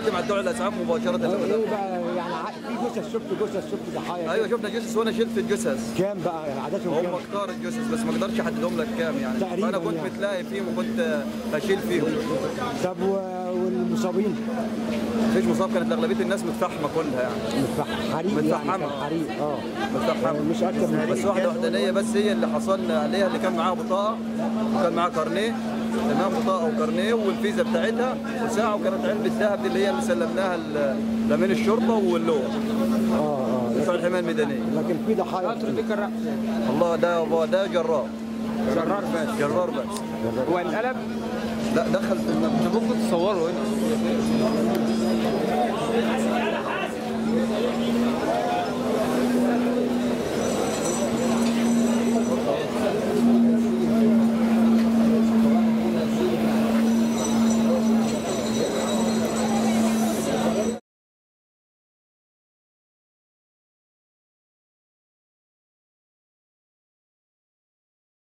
اتصلت مع بتوع الاسعاف مباشره لما ايه دخل. بقى يعني ع- في جثث شفت جثث شفت ضحايا ايوه شفنا جثث وانا شلت الجثث كام بقى يعني عددهم هم كام؟ كتار الجثث بس ما اقدرش احددهم لك كام يعني تقريباً فانا كنت يعني. متلاقي فيهم وكنت اشيل فيهم طب و- والمصابين مفيش مصاب كانت اغلبيه الناس متفحمه كلها يعني متفح- حريق يعني متفحمة. كان حريق اه متفحمه مش اكتر من بس واحده وحدانيه بس هي اللي حصلنا عليها اللي كان معاها بطاقه وكان معاها كارنيه تمام بطاقه وكارنيه والفيزا بتاعتها وساعه وكانت علبه ذهب دي اللي هي اللي سلمناها ل- لامين الشرطه واللواء اه اه بتوع الحمايه المدنيه لكن في ضحايا كتير. الله ده ده جرار جرار بس جرار بس هو انقلب لا دخل في النبض انت ممكن تصوره هنا